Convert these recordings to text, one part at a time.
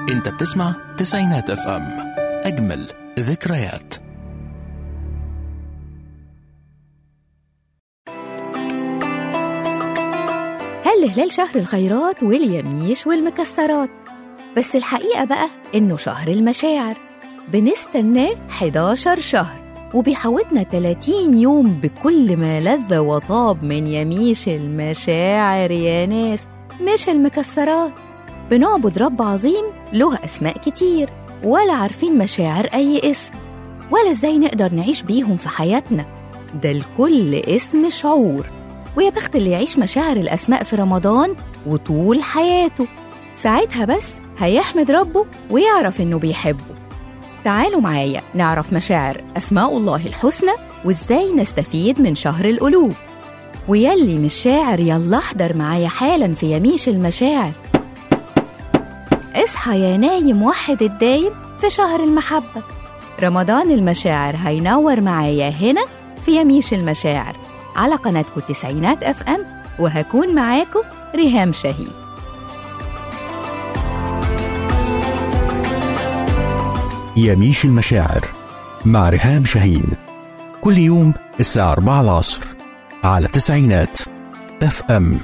انت بتسمع تسعينات اف ام اجمل ذكريات هل هلال شهر الخيرات واليميش والمكسرات بس الحقيقة بقى إنه شهر المشاعر بنستناه 11 شهر وبيحوطنا 30 يوم بكل ما لذ وطاب من يميش المشاعر يا ناس مش المكسرات بنعبد رب عظيم له أسماء كتير ولا عارفين مشاعر أي اسم ولا إزاي نقدر نعيش بيهم في حياتنا ده لكل اسم شعور ويا بخت اللي يعيش مشاعر الأسماء في رمضان وطول حياته ساعتها بس هيحمد ربه ويعرف إنه بيحبه تعالوا معايا نعرف مشاعر أسماء الله الحسنى وإزاي نستفيد من شهر القلوب ويلي مش شاعر يلا احضر معايا حالا في يميش المشاعر اصحى يا نايم وحد الدايم في شهر المحبة رمضان المشاعر هينور معايا هنا في يميش المشاعر على قناتكم تسعينات اف ام وهكون معاكم ريهام شهيد يميش المشاعر مع ريهام شاهين كل يوم الساعة 4 العصر على تسعينات اف ام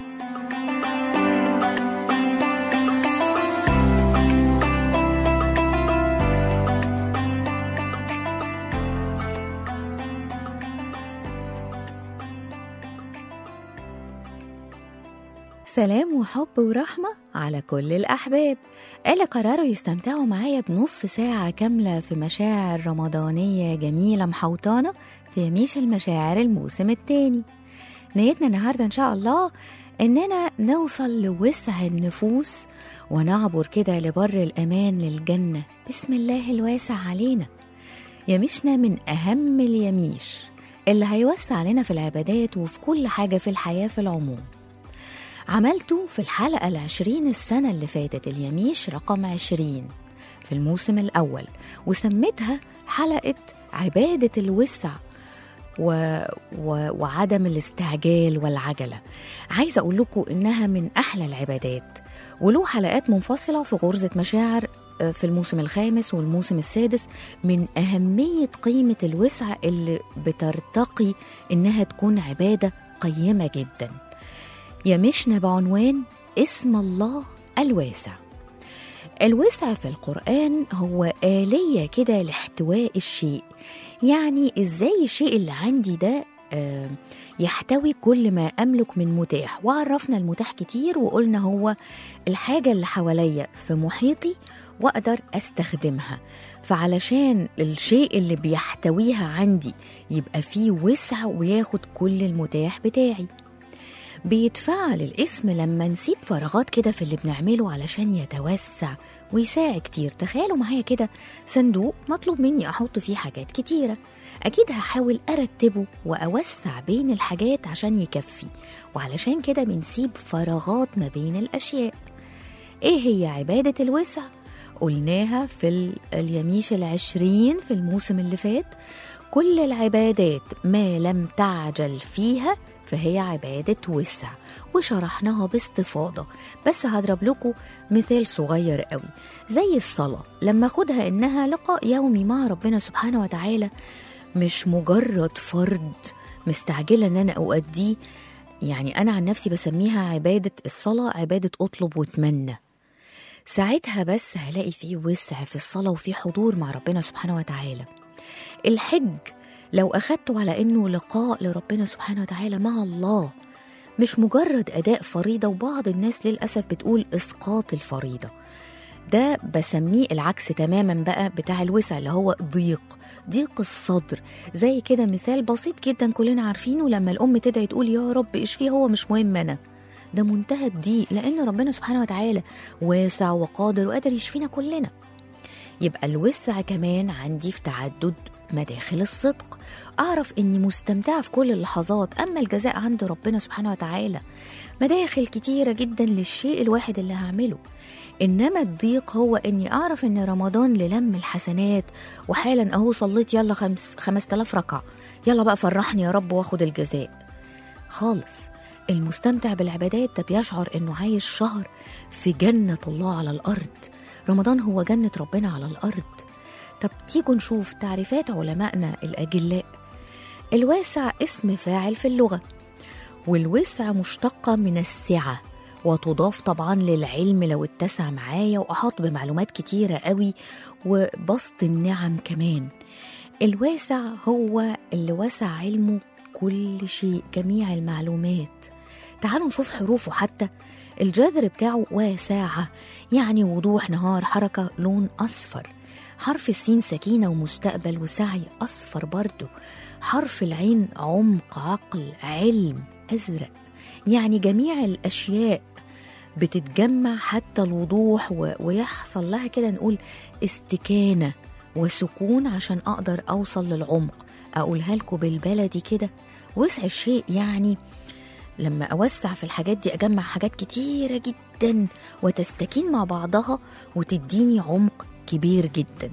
سلام وحب ورحمة على كل الأحباب اللي قرروا يستمتعوا معايا بنص ساعة كاملة في مشاعر رمضانية جميلة محوطانة في يميش المشاعر الموسم التاني نيتنا النهاردة إن شاء الله إننا نوصل لوسع النفوس ونعبر كده لبر الأمان للجنة بسم الله الواسع علينا يميشنا من أهم اليميش اللي هيوسع لنا في العبادات وفي كل حاجة في الحياة في العموم عملته في الحلقة العشرين السنة اللي فاتت اليميش رقم عشرين في الموسم الأول وسميتها حلقة عبادة الوسع و... و... وعدم الاستعجال والعجلة عايزة أقول لكم إنها من أحلى العبادات وله حلقات منفصلة في غرزة مشاعر في الموسم الخامس والموسم السادس من أهمية قيمة الوسع اللي بترتقي إنها تكون عبادة قيمة جداً يمشنا بعنوان اسم الله الواسع الوسع في القرآن هو آلية كده لاحتواء الشيء يعني ازاي الشيء اللي عندي ده آه يحتوي كل ما أملك من متاح وعرفنا المتاح كتير وقلنا هو الحاجة اللي حواليا في محيطي وأقدر أستخدمها فعلشان الشيء اللي بيحتويها عندي يبقى فيه وسع وياخد كل المتاح بتاعي بيتفعل الاسم لما نسيب فراغات كده في اللي بنعمله علشان يتوسع ويساعد كتير تخيلوا معايا كده صندوق مطلوب مني احط فيه حاجات كتيره اكيد هحاول ارتبه واوسع بين الحاجات عشان يكفي وعلشان كده بنسيب فراغات ما بين الاشياء ايه هي عباده الوسع قلناها في اليميش العشرين في الموسم اللي فات كل العبادات ما لم تعجل فيها فهي عبادة وسع وشرحناها باستفاضة بس هضرب لكم مثال صغير قوي زي الصلاة لما أخدها إنها لقاء يومي مع ربنا سبحانه وتعالى مش مجرد فرض مستعجلة إن أنا أؤديه يعني أنا عن نفسي بسميها عبادة الصلاة عبادة أطلب واتمنى ساعتها بس هلاقي فيه وسع في الصلاة وفي حضور مع ربنا سبحانه وتعالى الحج لو أخدته على إنه لقاء لربنا سبحانه وتعالى مع الله مش مجرد أداء فريضة وبعض الناس للأسف بتقول إسقاط الفريضة ده بسميه العكس تماما بقى بتاع الوسع اللي هو ضيق ضيق الصدر زي كده مثال بسيط جدا كلنا عارفينه لما الأم تدعي تقول يا رب اشفيه هو مش مهم أنا ده منتهى الضيق لأن ربنا سبحانه وتعالى واسع وقادر وقادر يشفينا كلنا يبقى الوسع كمان عندي في تعدد مداخل الصدق أعرف إني مستمتعة في كل اللحظات أما الجزاء عند ربنا سبحانه وتعالى مداخل كتيرة جدا للشيء الواحد اللي هعمله إنما الضيق هو إني أعرف إن رمضان للم الحسنات وحالا أهو صليت يلا خمس خمس تلاف ركعة يلا بقى فرحني يا رب واخد الجزاء خالص المستمتع بالعبادات ده بيشعر انه عايش شهر في جنة الله على الأرض رمضان هو جنة ربنا على الأرض طب تيجوا نشوف تعريفات علمائنا الأجلاء الواسع اسم فاعل في اللغة والوسع مشتقة من السعة وتضاف طبعا للعلم لو اتسع معايا وأحاط بمعلومات كتيرة قوي وبسط النعم كمان الواسع هو اللي وسع علمه كل شيء جميع المعلومات تعالوا نشوف حروفه حتى الجذر بتاعه واسعة يعني وضوح نهار حركة لون أصفر حرف السين سكينة ومستقبل وسعي أصفر برضو حرف العين عمق عقل علم أزرق يعني جميع الأشياء بتتجمع حتى الوضوح و... ويحصل لها كده نقول استكانة وسكون عشان أقدر أوصل للعمق أقولها لكم بالبلدي كده وسع الشيء يعني لما أوسع في الحاجات دي أجمع حاجات كتيرة جدا وتستكين مع بعضها وتديني عمق كبير جدا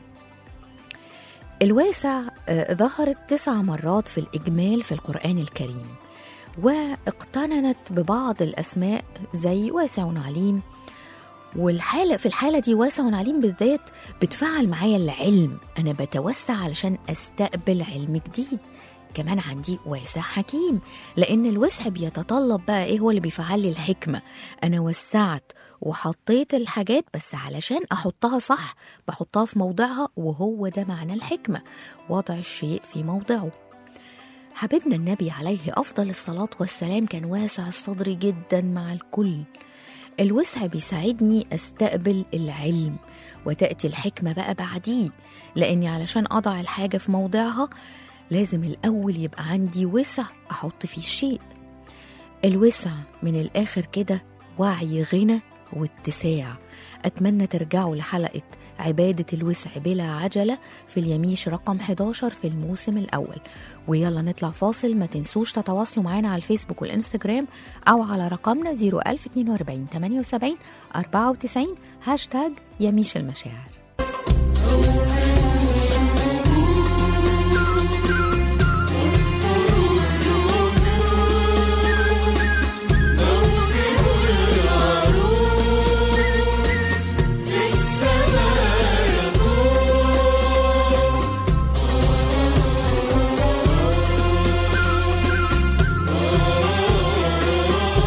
الواسع آه، ظهرت تسع مرات في الإجمال في القرآن الكريم واقترنت ببعض الأسماء زي واسع عليم والحالة في الحالة دي واسع عليم بالذات بتفعل معايا العلم أنا بتوسع علشان أستقبل علم جديد كمان عندي واسع حكيم لأن الوسع بيتطلب بقى إيه هو اللي بيفعل لي الحكمة أنا وسعت وحطيت الحاجات بس علشان أحطها صح بحطها في موضعها وهو ده معنى الحكمة وضع الشيء في موضعه حبيبنا النبي عليه أفضل الصلاة والسلام كان واسع الصدر جدا مع الكل الوسع بيساعدني أستقبل العلم وتأتي الحكمة بقى بعديه لأني علشان أضع الحاجة في موضعها لازم الأول يبقى عندي وسع أحط فيه الشيء الوسع من الآخر كده وعي غنى واتساع أتمنى ترجعوا لحلقة عبادة الوسع بلا عجلة في اليميش رقم 11 في الموسم الأول ويلا نطلع فاصل ما تنسوش تتواصلوا معانا على الفيسبوك والإنستجرام أو على رقمنا 01042 78 94 هاشتاج يميش المشاعر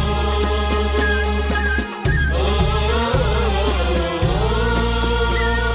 Oh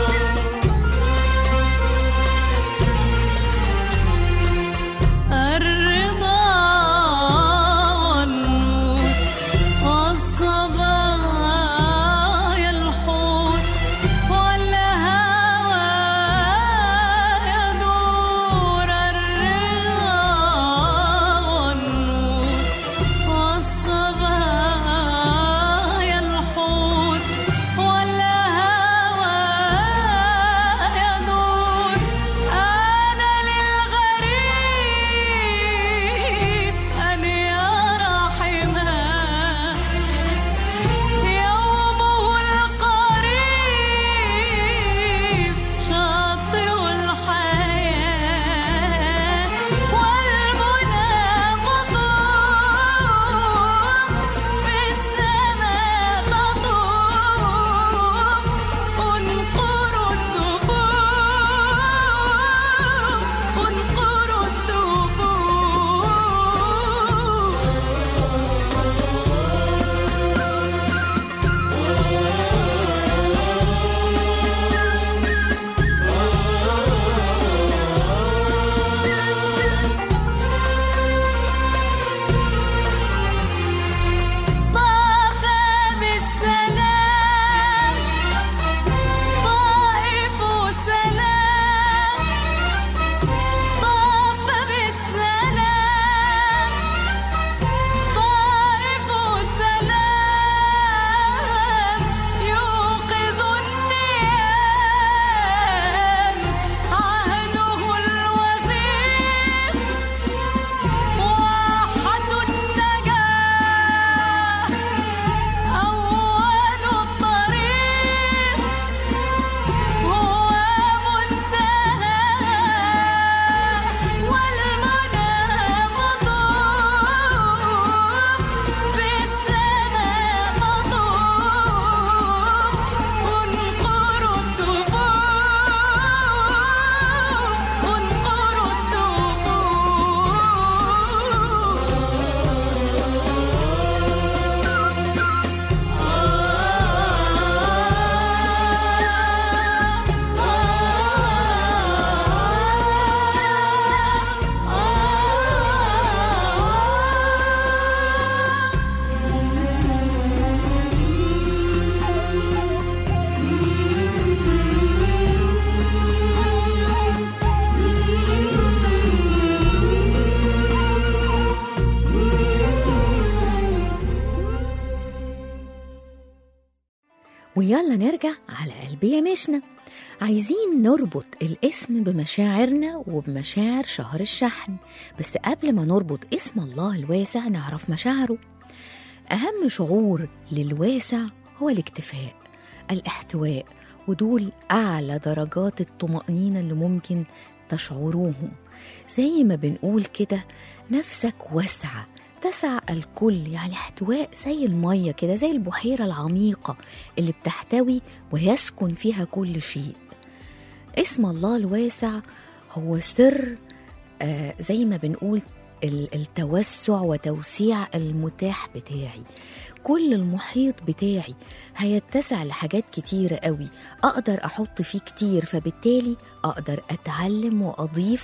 ويلا نرجع على قلبي يا مشنا عايزين نربط الاسم بمشاعرنا وبمشاعر شهر الشحن بس قبل ما نربط اسم الله الواسع نعرف مشاعره أهم شعور للواسع هو الاكتفاء الاحتواء ودول أعلى درجات الطمأنينة اللي ممكن تشعروهم زي ما بنقول كده نفسك واسعة تسع الكل يعني احتواء زي المية كده زي البحيرة العميقة اللي بتحتوي ويسكن فيها كل شيء اسم الله الواسع هو سر آه زي ما بنقول ال- التوسع وتوسيع المتاح بتاعي كل المحيط بتاعي هيتسع لحاجات كتيرة قوي أقدر أحط فيه كتير فبالتالي أقدر أتعلم وأضيف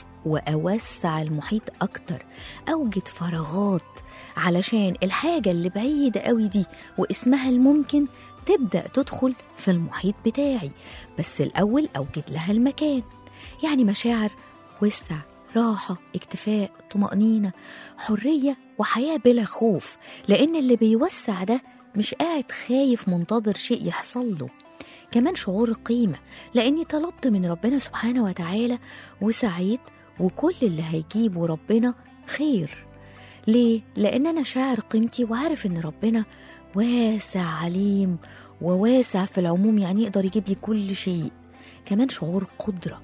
وأوسع المحيط أكتر أوجد فراغات علشان الحاجة اللي بعيدة قوي دي واسمها الممكن تبدأ تدخل في المحيط بتاعي بس الأول أوجد لها المكان يعني مشاعر وسع راحة اكتفاء طمأنينة حرية وحياة بلا خوف لأن اللي بيوسع ده مش قاعد خايف منتظر شيء يحصل له كمان شعور قيمة لأني طلبت من ربنا سبحانه وتعالى وسعيت وكل اللي هيجيبه ربنا خير ليه؟ لأن أنا شاعر قيمتي وعارف إن ربنا واسع عليم وواسع في العموم يعني يقدر يجيب لي كل شيء كمان شعور قدرة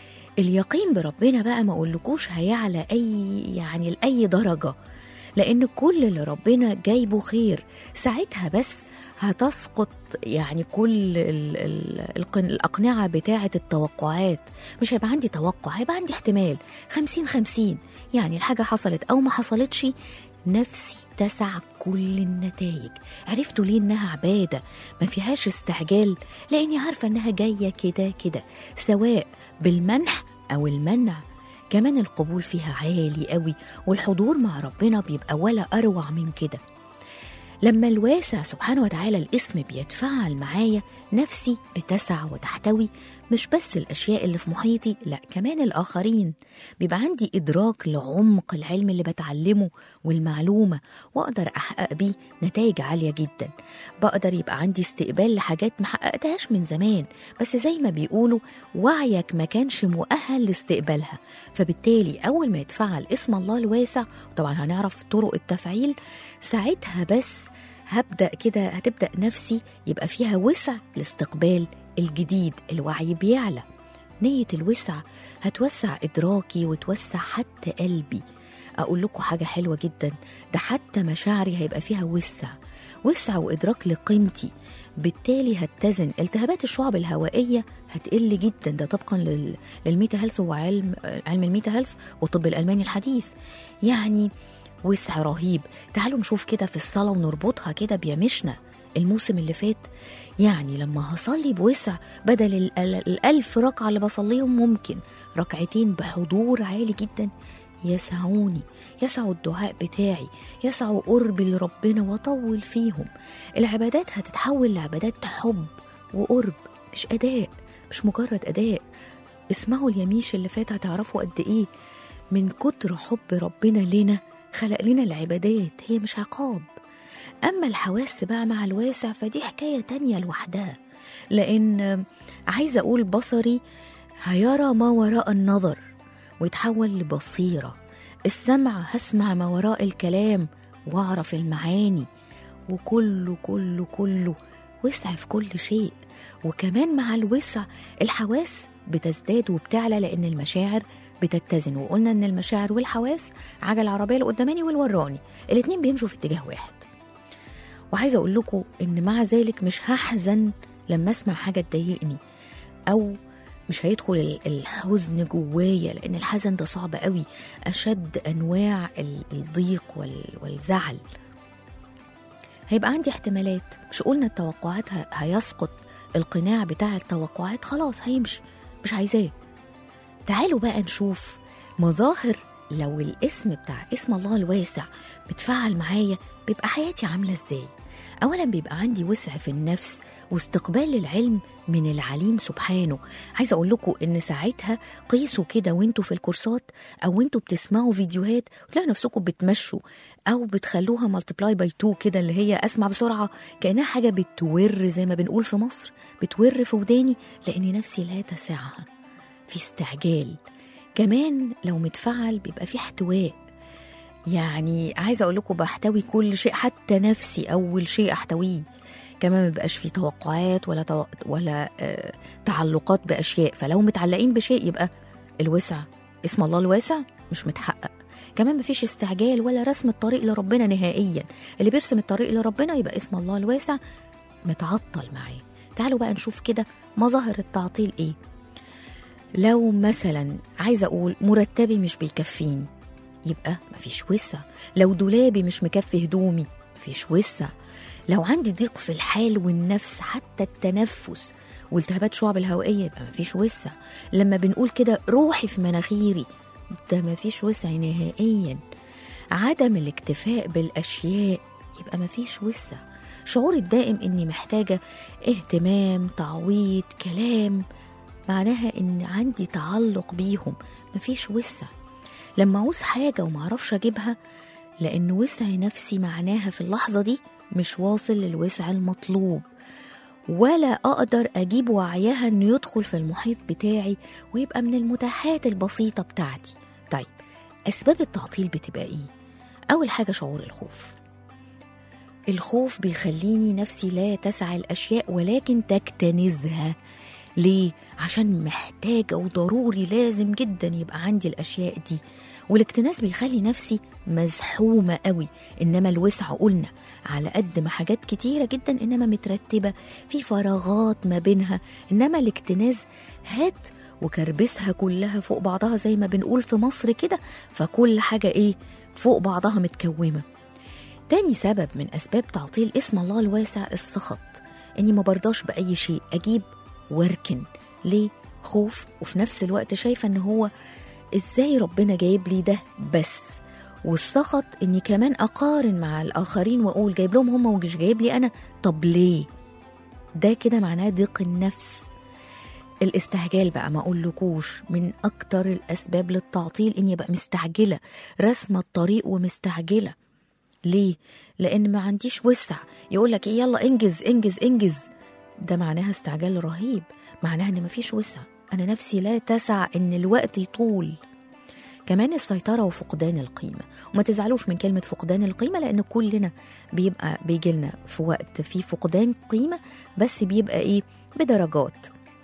اليقين بربنا بقى ما أقولكوش هيعلى أي يعني لأي درجة لأن كل اللي ربنا جايبه خير ساعتها بس هتسقط يعني كل ال ال القن- الأقنعة بتاعة التوقعات مش هيبقى عندي توقع هيبقى عندي احتمال خمسين خمسين يعني الحاجة حصلت أو ما حصلتش نفسي تسع كل النتائج عرفتوا ليه إنها عبادة ما فيهاش استعجال لأني عارفة إنها جاية كده كده سواء بالمنح أو المنع كمان القبول فيها عالي قوي والحضور مع ربنا بيبقى ولا أروع من كده لما الواسع سبحانه وتعالى الاسم بيتفاعل معايا نفسي بتسع وتحتوي مش بس الأشياء اللي في محيطي لا كمان الآخرين بيبقى عندي إدراك لعمق العلم اللي بتعلمه والمعلومة وأقدر أحقق بيه نتائج عالية جدا بقدر يبقى عندي استقبال لحاجات ما حققتهاش من زمان بس زي ما بيقولوا وعيك ما كانش مؤهل لاستقبالها فبالتالي أول ما يتفعل اسم الله الواسع وطبعا هنعرف طرق التفعيل ساعتها بس هبدأ كده هتبدأ نفسي يبقى فيها وسع لاستقبال الجديد الوعي بيعلى نية الوسع هتوسع إدراكي وتوسع حتى قلبي أقول لكم حاجة حلوة جدا ده حتى مشاعري هيبقى فيها وسع وسع وإدراك لقيمتي بالتالي هتزن التهابات الشعب الهوائية هتقل جدا ده طبقا لل- للميتا هيلث وعلم علم الميتا هيلث والطب الألماني الحديث يعني وسع رهيب تعالوا نشوف كده في الصلاة ونربطها كده بيمشنا الموسم اللي فات يعني لما هصلي بوسع بدل ال- ال- الألف ركعة اللي بصليهم ممكن ركعتين بحضور عالي جدا يسعوني يسعوا الدعاء بتاعي يسعوا قربي لربنا واطول فيهم العبادات هتتحول لعبادات حب وقرب مش أداء مش مجرد أداء اسمعوا اليميش اللي فات هتعرفوا قد إيه من كتر حب ربنا لنا خلق لنا العبادات هي مش عقاب أما الحواس بقى مع الواسع فدي حكاية تانية لوحدها لأن عايزة أقول بصري هيرى ما وراء النظر ويتحول لبصيرة السمع هسمع ما وراء الكلام وأعرف المعاني وكله كله كله وسع في كل شيء وكمان مع الوسع الحواس بتزداد وبتعلى لأن المشاعر بتتزن وقلنا إن المشاعر والحواس عجل العربية القداماني والوراني الاتنين بيمشوا في اتجاه واحد وعايزة أقول لكم إن مع ذلك مش هحزن لما أسمع حاجة تضايقني أو مش هيدخل ال- الحزن جوايا لأن الحزن ده صعب قوي أشد أنواع ال- الضيق وال- والزعل هيبقى عندي احتمالات مش قلنا التوقعات ه- هيسقط القناع بتاع التوقعات خلاص هيمشي مش عايزاه تعالوا بقى نشوف مظاهر لو الاسم بتاع اسم الله الواسع بتفعل معايا بيبقى حياتي عاملة ازاي أولا بيبقى عندي وسع في النفس واستقبال للعلم من العليم سبحانه عايزة أقول لكم إن ساعتها قيسوا كده وانتوا في الكورسات أو انتوا بتسمعوا فيديوهات وتلاقوا نفسكم بتمشوا أو بتخلوها مالتبلاي باي 2 كده اللي هي أسمع بسرعة كأنها حاجة بتور زي ما بنقول في مصر بتور في وداني لأن نفسي لا تسعها في استعجال كمان لو متفعل بيبقى في احتواء يعني عايزه اقول لكم بحتوي كل شيء حتى نفسي اول شيء احتويه كمان ما بيبقاش في توقعات ولا تو... ولا آه تعلقات باشياء فلو متعلقين بشيء يبقى الوسع اسم الله الواسع مش متحقق كمان مفيش استعجال ولا رسم الطريق لربنا نهائيا اللي بيرسم الطريق لربنا يبقى اسم الله الواسع متعطل معاه تعالوا بقى نشوف كده مظاهر التعطيل ايه لو مثلا عايزه اقول مرتبي مش بيكفيني يبقى مفيش وسع لو دولابي مش مكفي هدومي مفيش وسع لو عندي ضيق في الحال والنفس حتى التنفس والتهابات شعب الهوائيه يبقى مفيش وسع لما بنقول كده روحي في مناخيري ده مفيش وسع نهائيا عدم الاكتفاء بالاشياء يبقى مفيش وسع شعور الدائم اني محتاجه اهتمام تعويض كلام معناها ان عندي تعلق بيهم مفيش وسع لما عاوز حاجة ومعرفش أجيبها لأن وسع نفسي معناها في اللحظة دي مش واصل للوسع المطلوب ولا أقدر أجيب وعيها إنه يدخل في المحيط بتاعي ويبقى من المتاحات البسيطة بتاعتي طيب أسباب التعطيل بتبقى إيه؟ أول حاجة شعور الخوف الخوف بيخليني نفسي لا تسعى الأشياء ولكن تكتنزها ليه؟ عشان محتاجة وضروري لازم جدا يبقى عندي الأشياء دي والاكتناز بيخلي نفسي مزحومة قوي إنما الوسع قلنا على قد ما حاجات كتيرة جدا إنما مترتبة في فراغات ما بينها إنما الاكتناز هات وكربسها كلها فوق بعضها زي ما بنقول في مصر كده فكل حاجة إيه فوق بعضها متكومة تاني سبب من أسباب تعطيل اسم الله الواسع السخط إني ما برضاش بأي شيء أجيب واركن ليه خوف وفي نفس الوقت شايفه ان هو ازاي ربنا جايب لي ده بس والسخط اني كمان اقارن مع الاخرين واقول جايب لهم هم ومش جايب لي انا طب ليه ده كده معناه ضيق النفس الاستعجال بقى ما اقولكوش من اكتر الاسباب للتعطيل اني ابقى مستعجله رسمه الطريق ومستعجله ليه لان ما عنديش وسع يقول لك ايه يلا انجز انجز انجز ده معناها استعجال رهيب معناها ان مفيش وسع انا نفسي لا تسع ان الوقت يطول كمان السيطرة وفقدان القيمة وما تزعلوش من كلمة فقدان القيمة لأن كلنا بيبقى بيجي لنا في وقت في فقدان قيمة بس بيبقى إيه بدرجات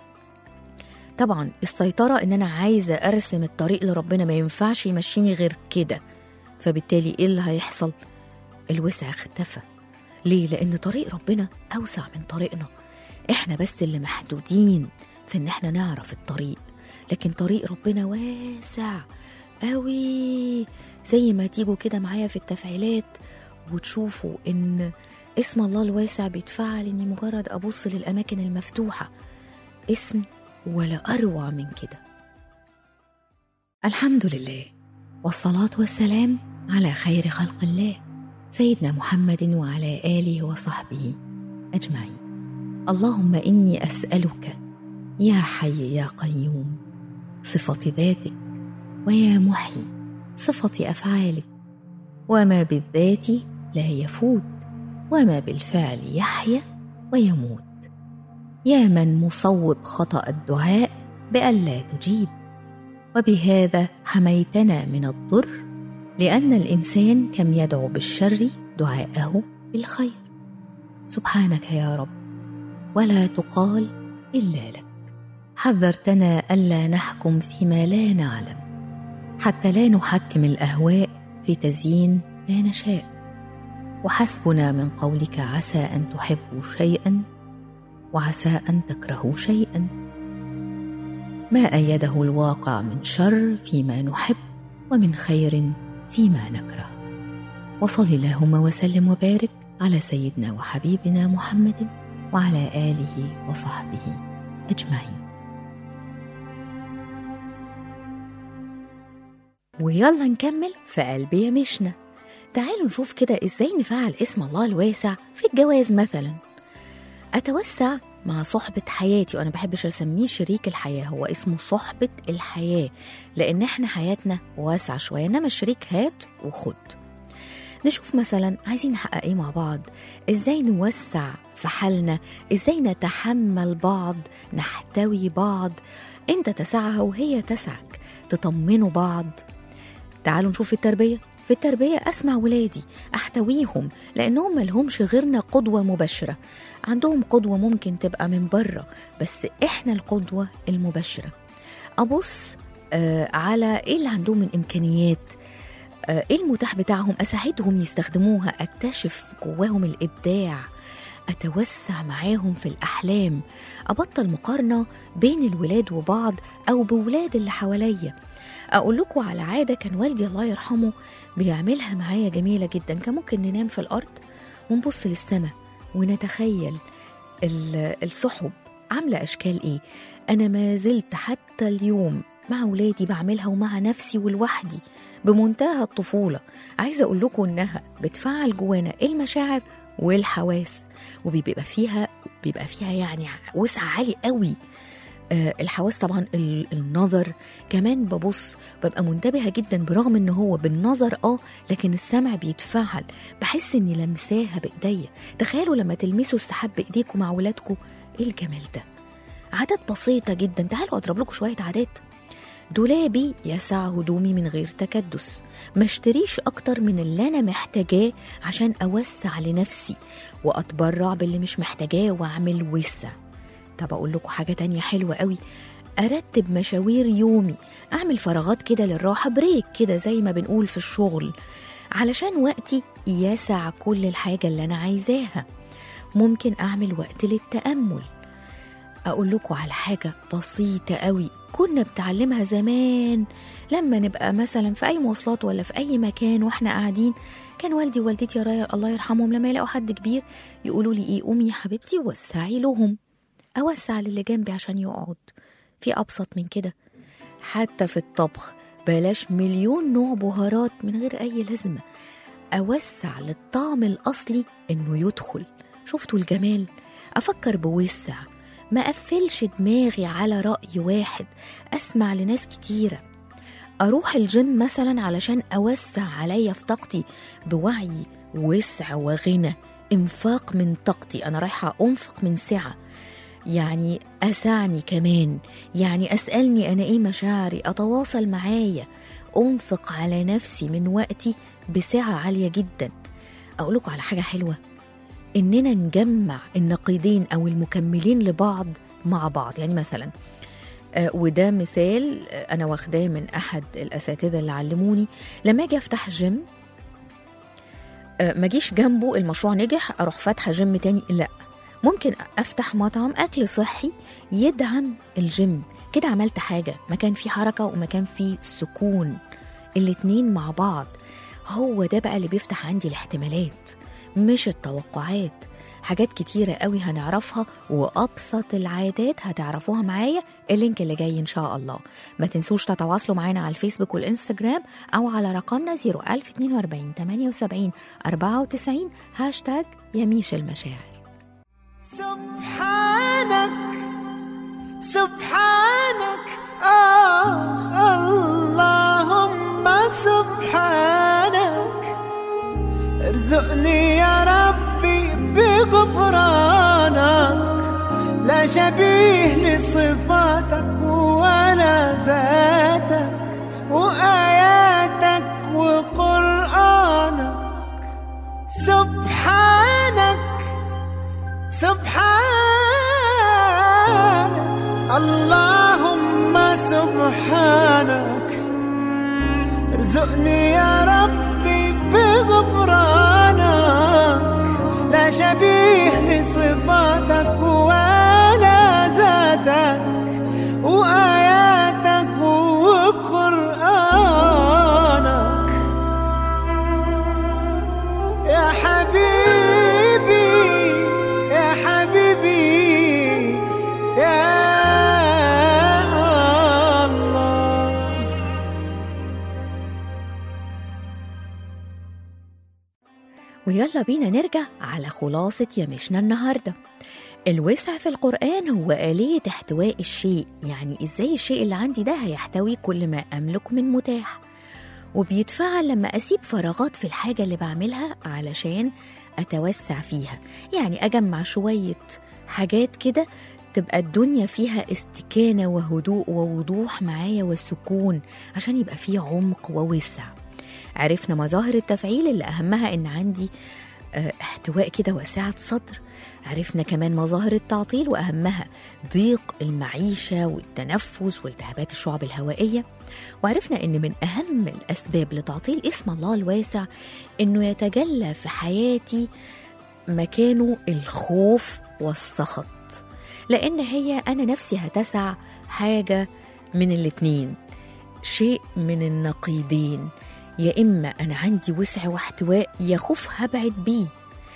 طبعا السيطرة إن أنا عايزة أرسم الطريق لربنا ما ينفعش يمشيني غير كده فبالتالي إيه اللي هيحصل الوسع اختفى ليه لأن طريق ربنا أوسع من طريقنا احنا بس اللي محدودين في ان احنا نعرف الطريق لكن طريق ربنا واسع قوي زي ما تيجوا كده معايا في التفعيلات وتشوفوا ان اسم الله الواسع بيتفعل اني مجرد ابص للاماكن المفتوحه اسم ولا اروع من كده الحمد لله والصلاه والسلام على خير خلق الله سيدنا محمد وعلى اله وصحبه اجمعين اللهم اني اسالك يا حي يا قيوم صفه ذاتك ويا محيي صفه افعالك وما بالذات لا يفوت وما بالفعل يحيا ويموت يا من مصوب خطا الدعاء بألا تجيب وبهذا حميتنا من الضر لأن الإنسان كم يدعو بالشر دعاءه بالخير سبحانك يا رب ولا تقال الا لك حذرتنا الا نحكم فيما لا نعلم حتى لا نحكم الاهواء في تزيين لا نشاء وحسبنا من قولك عسى ان تحبوا شيئا وعسى ان تكرهوا شيئا ما ايده الواقع من شر فيما نحب ومن خير فيما نكره وصل اللهم وسلم وبارك على سيدنا وحبيبنا محمد وعلى اله وصحبه اجمعين ويلا نكمل في قلبي يا مشنا تعالوا نشوف كده ازاي نفعل اسم الله الواسع في الجواز مثلا أتوسع مع صحبة حياتي وأنا بحبش أسميه شريك الحياة هو اسمه صحبة الحياة لأن إحنا حياتنا واسعة شوية إنما الشريك هات وخد نشوف مثلا عايزين نحقق ايه مع بعض ازاي نوسع في حالنا ازاي نتحمل بعض نحتوي بعض انت تسعها وهي تسعك تطمنوا بعض تعالوا نشوف في التربية في التربية أسمع ولادي أحتويهم لأنهم ملهمش غيرنا قدوة مباشرة عندهم قدوة ممكن تبقى من بره بس إحنا القدوة المباشرة أبص آه على إيه اللي عندهم من إمكانيات آه، ايه المتاح بتاعهم اساعدهم يستخدموها اكتشف جواهم الابداع اتوسع معاهم في الاحلام ابطل مقارنه بين الولاد وبعض او بولاد اللي حواليا اقول لكم على عاده كان والدي الله يرحمه بيعملها معايا جميله جدا كان ممكن ننام في الارض ونبص للسماء ونتخيل ال- السحب عامله اشكال ايه انا ما زلت حتى اليوم مع ولادي بعملها ومع نفسي ولوحدي بمنتهى الطفولة عايزة أقول لكم إنها بتفعل جوانا المشاعر والحواس وبيبقى فيها بيبقى فيها يعني وسع عالي قوي آه الحواس طبعا ال- النظر كمان ببص ببقى منتبهة جدا برغم ان هو بالنظر اه لكن السمع بيتفعل بحس اني لمساها بايديا تخيلوا لما تلمسوا السحاب بايديكم مع ولادكم ايه الجمال ده عادات بسيطة جدا تعالوا اضرب لكم شوية عادات دولابي يسع هدومي من غير تكدس ما اشتريش اكتر من اللي انا محتاجاه عشان اوسع لنفسي واتبرع باللي مش محتاجاه واعمل وسع طب اقول لكم حاجه تانية حلوه قوي ارتب مشاوير يومي اعمل فراغات كده للراحه بريك كده زي ما بنقول في الشغل علشان وقتي يسع كل الحاجه اللي انا عايزاها ممكن اعمل وقت للتامل أقول لكم على حاجة بسيطة قوي كنا بتعلمها زمان لما نبقى مثلا في أي مواصلات ولا في أي مكان وإحنا قاعدين كان والدي ووالدتي يا الله يرحمهم لما يلاقوا حد كبير يقولوا لي إيه قومي يا حبيبتي وسعي لهم أوسع للي جنبي عشان يقعد في أبسط من كده حتى في الطبخ بلاش مليون نوع بهارات من غير أي لازمة أوسع للطعم الأصلي إنه يدخل شفتوا الجمال أفكر بوسع ما أقفلش دماغي على رأي واحد أسمع لناس كتيرة أروح الجيم مثلا علشان أوسع عليا في طاقتي بوعي وسع وغنى إنفاق من طاقتي أنا رايحة أنفق من سعة يعني أسعني كمان يعني أسألني أنا إيه مشاعري أتواصل معايا أنفق على نفسي من وقتي بسعة عالية جدا أقول لكم على حاجة حلوة إننا نجمع النقيضين أو المكملين لبعض مع بعض يعني مثلا آه، وده مثال آه، أنا واخداه من أحد الأساتذة اللي علموني لما أجي أفتح جيم آه، ما جيش جنبه المشروع نجح أروح فاتحة جيم تاني لا ممكن أفتح مطعم أكل صحي يدعم الجيم كده عملت حاجة مكان فيه حركة ومكان فيه سكون الاتنين مع بعض هو ده بقى اللي بيفتح عندي الاحتمالات مش التوقعات حاجات كتيرة قوي هنعرفها وأبسط العادات هتعرفوها معايا اللينك اللي جاي إن شاء الله ما تنسوش تتواصلوا معانا على الفيسبوك والإنستجرام أو على رقمنا 01042 78 94 هاشتاج يميش المشاعر سبحانك سبحانك آه اللهم سبحانك ارزقني يا ربي بغفرانك لا شبيه لصفاتك ولا ذاتك وآياتك وقرآنك سبحانك سبحانك اللهم سبحانك ارزقني يا ربي بغفرانك لا شبيه لصفاتك ولا ذاتك وآياتك وقرآنك يا حبيبي يا حبيبي يا الله ويلا بينا نرجع على خلاصة يمشنا النهاردة الوسع في القرآن هو آلية احتواء الشيء يعني إزاي الشيء اللي عندي ده هيحتوي كل ما أملك من متاح وبيتفعل لما أسيب فراغات في الحاجة اللي بعملها علشان أتوسع فيها يعني أجمع شوية حاجات كده تبقى الدنيا فيها استكانة وهدوء ووضوح معايا والسكون عشان يبقى فيه عمق ووسع عرفنا مظاهر التفعيل اللي أهمها إن عندي آه، احتواء كده وسعة صدر عرفنا كمان مظاهر التعطيل وأهمها ضيق المعيشة والتنفس والتهابات الشعب الهوائية وعرفنا إن من أهم الأسباب لتعطيل اسم الله الواسع إنه يتجلى في حياتي مكانه الخوف والسخط لأن هي أنا نفسي هتسع حاجة من الاتنين شيء من النقيضين يا إما أنا عندي وسع واحتواء يا خوف هبعد بيه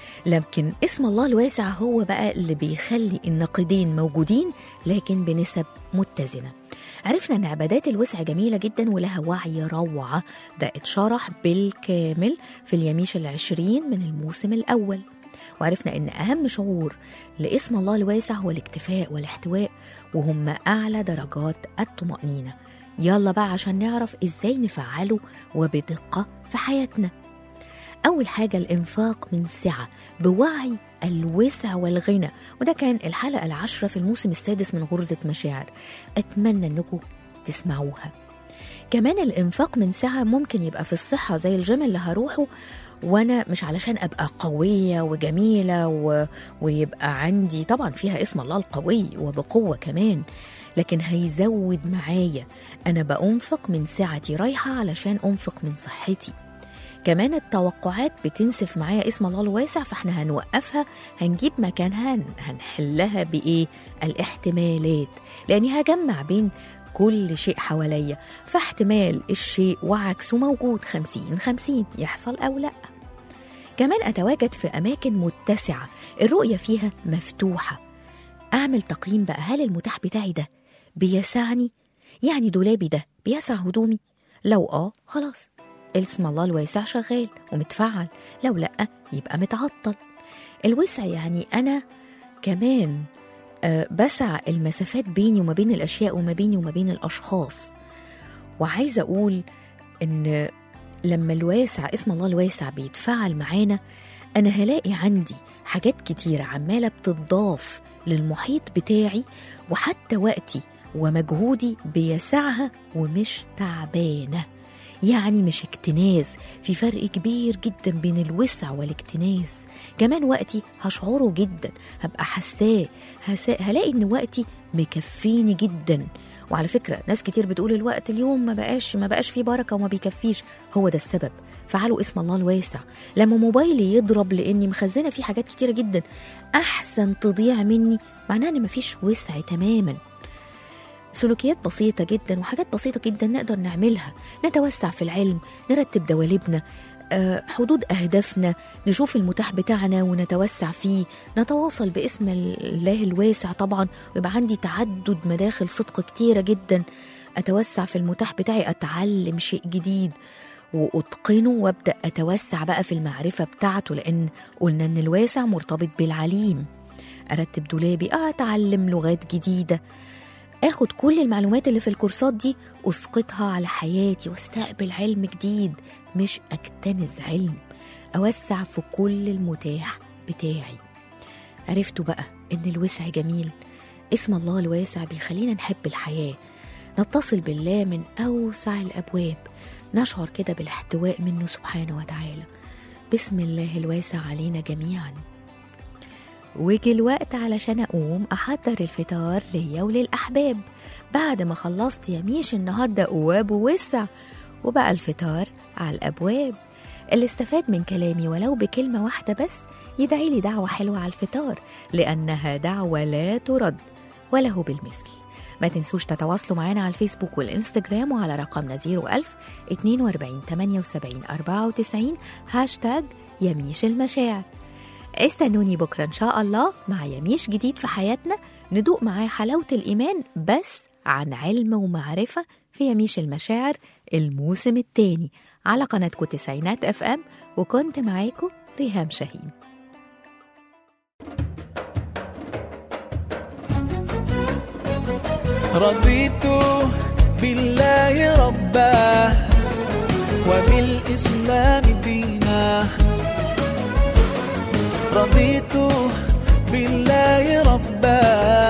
لكن اسم الله الواسع هو بقى اللي بيخلي النقيضين موجودين لكن بنسب متزنة عرفنا ان عبادات الوسع جميلة جدا ولها وعي روعة ده اتشرح بالكامل في اليميش العشرين من الموسم الأول وعرفنا ان اهم شعور لاسم الله الواسع هو الاكتفاء والاحتواء وهم اعلى درجات الطمانينه يلا بقى عشان نعرف ازاي نفعله وبدقه في حياتنا اول حاجه الانفاق من سعه بوعي الوسع والغنى وده كان الحلقه العاشره في الموسم السادس من غرزه مشاعر اتمنى انكم تسمعوها كمان الانفاق من سعه ممكن يبقى في الصحه زي الجيم اللي هروحه وانا مش علشان ابقى قويه وجميله و... ويبقى عندي طبعا فيها اسم الله القوي وبقوه كمان لكن هيزود معايا انا بانفق من سعتي رايحه علشان انفق من صحتي كمان التوقعات بتنسف معايا اسم الله الواسع فاحنا هنوقفها هنجيب مكانها هن- هنحلها بايه الاحتمالات لاني هجمع بين كل شيء حواليا فاحتمال الشيء وعكسه موجود خمسين خمسين يحصل أو لأ كمان أتواجد في أماكن متسعة الرؤية فيها مفتوحة أعمل تقييم بقى هل المتاح بتاعي ده بيسعني يعني دولابي ده بيسع هدومي لو آه خلاص اسم الله الواسع شغال ومتفعل لو لأ يبقى متعطل الوسع يعني أنا كمان آه، بسع المسافات بيني وما بين الأشياء وما بيني وما بين الأشخاص وعايزة أقول إن لما الواسع اسم الله الواسع بيتفعل معانا أنا هلاقي عندي حاجات كتيرة عمالة بتضاف للمحيط بتاعي وحتى وقتي ومجهودي بيسعها ومش تعبانة يعني مش اكتناز في فرق كبير جدا بين الوسع والاكتناز كمان وقتي هشعره جدا هبقى حساه هسا- هلاقي ان وقتي مكفيني جدا وعلى فكره ناس كتير بتقول الوقت اليوم ما بقاش ما بقاش فيه بركه وما بيكفيش هو ده السبب فعلوا اسم الله الواسع لما موبايلي يضرب لاني مخزنه فيه حاجات كتيره جدا احسن تضيع مني معناه ان مفيش وسع تماما سلوكيات بسيطة جدا وحاجات بسيطة جدا نقدر نعملها نتوسع في العلم نرتب دواليبنا آه، حدود أهدافنا نشوف المتاح بتاعنا ونتوسع فيه نتواصل باسم الله الواسع طبعا ويبقى عندي تعدد مداخل صدق كتيرة جدا أتوسع في المتاح بتاعي أتعلم شيء جديد وأتقنه وأبدأ أتوسع بقى في المعرفة بتاعته لأن قلنا إن الواسع مرتبط بالعليم أرتب دولابي أتعلم لغات جديدة اخد كل المعلومات اللي في الكورسات دي اسقطها على حياتي واستقبل علم جديد مش اكتنز علم اوسع في كل المتاح بتاعي عرفتوا بقى ان الوسع جميل اسم الله الواسع بيخلينا نحب الحياه نتصل بالله من اوسع الابواب نشعر كده بالاحتواء منه سبحانه وتعالى بسم الله الواسع علينا جميعا وجي الوقت علشان أقوم أحضر الفطار ليا وللأحباب بعد ما خلصت يميش النهاردة قواب ووسع وبقى الفطار على الأبواب اللي استفاد من كلامي ولو بكلمة واحدة بس يدعي لي دعوة حلوة على الفطار لأنها دعوة لا ترد وله بالمثل ما تنسوش تتواصلوا معنا على الفيسبوك والإنستجرام وعلى رقمنا 01000 42 78 94 هاشتاج يميش المشاعر استنوني بكرة إن شاء الله مع يميش جديد في حياتنا ندوق معاه حلاوة الإيمان بس عن علم ومعرفة في يميش المشاعر الموسم الثاني على قناتكم تسعينات اف ام وكنت معاكم ريهام شاهين رضيت بالله ربا وبالإسلام دينا رضيت بالله ربا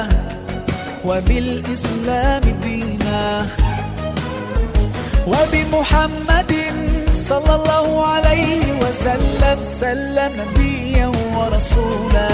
وبالإسلام دينا وبمحمد صلى الله عليه وسلم سلم نبيا ورسولا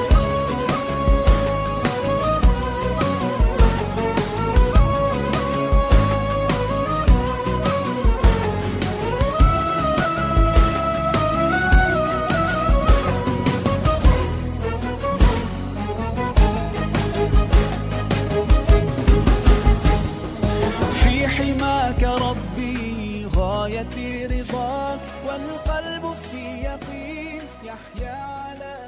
في حماك ربي غايتي رضاك والقلب في يقين يحيا على